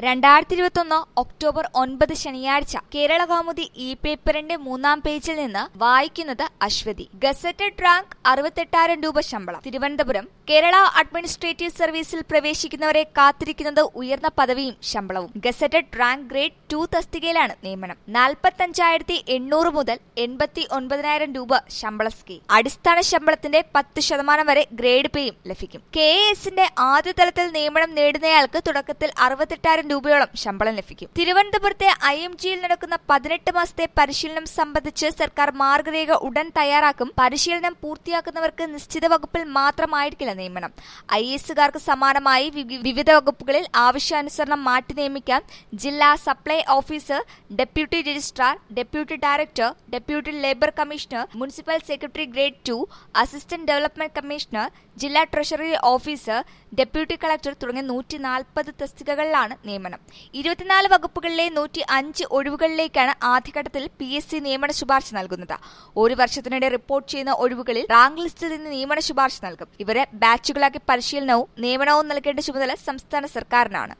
രണ്ടായിരത്തി ഇരുപത്തൊന്ന് ഒക്ടോബർ ഒൻപത് ശനിയാഴ്ച കേരള കൗമുദി ഇ പേപ്പറിന്റെ മൂന്നാം പേജിൽ നിന്ന് വായിക്കുന്നത് അശ്വതി ഗസറ്റഡ് റാങ്ക് അറുപത്തെട്ടായിരം രൂപ ശമ്പളം തിരുവനന്തപുരം കേരള അഡ്മിനിസ്ട്രേറ്റീവ് സർവീസിൽ പ്രവേശിക്കുന്നവരെ കാത്തിരിക്കുന്നത് ഉയർന്ന പദവിയും ശമ്പളവും ഗസറ്റഡ് റാങ്ക് ഗ്രേഡ് ടു തസ്തികയിലാണ് നിയമനം നാൽപ്പത്തഞ്ചായിരത്തി എണ്ണൂറ് മുതൽ എൺപത്തി ഒൻപതിനായിരം രൂപ ശമ്പള സ്കെയിൽ അടിസ്ഥാന ശമ്പളത്തിന്റെ പത്ത് ശതമാനം വരെ ഗ്രേഡ് പേയും ലഭിക്കും കെ എസിന്റെ ആദ്യ തലത്തിൽ നിയമനം നേടുന്നയാൾക്ക് തുടക്കത്തിൽ അറുപത്തെട്ടായിരം രൂപയോളം ശമ്പളം ലഭിക്കും തിരുവനന്തപുരത്തെ ഐ എം ജിയിൽ നടക്കുന്ന പതിനെട്ട് മാസത്തെ പരിശീലനം സംബന്ധിച്ച് സർക്കാർ മാർഗരേഖ ഉടൻ തയ്യാറാക്കും പരിശീലനം പൂർത്തിയാക്കുന്നവർക്ക് നിശ്ചിത വകുപ്പിൽ മാത്രമായിരിക്കില്ല നിയമനം ഐ എസുകാർക്ക് സമാനമായി വിവി- വിവിധ വകുപ്പുകളിൽ ആവശ്യാനുസരണം മാറ്റി നിയമിക്കാൻ ജില്ലാ supply officer deputy registrar deputy director deputy labour commissioner municipal secretary grade two assistant development commissioner ജില്ലാ ട്രഷറി ഓഫീസർ ഡെപ്യൂട്ടി കളക്ടർ തുടങ്ങിയ നൂറ്റി നാൽപ്പത് തസ്തികകളിലാണ് നിയമനം ഇരുപത്തിനാല് വകുപ്പുകളിലെ നൂറ്റി അഞ്ച് ഒഴിവുകളിലേക്കാണ് ആദ്യഘട്ടത്തിൽ പി എസ് സി നിയമന ശുപാർശ നൽകുന്നത് ഒരു വർഷത്തിനിടെ റിപ്പോർട്ട് ചെയ്യുന്ന ഒഴിവുകളിൽ റാങ്ക് ലിസ്റ്റിൽ നിന്ന് നിയമന ശുപാർശ നൽകും ഇവരെ ബാച്ചുകളാക്കി പരിശീലനവും നിയമനവും നൽകേണ്ട ചുമതല സംസ്ഥാന സർക്കാരിനാണ്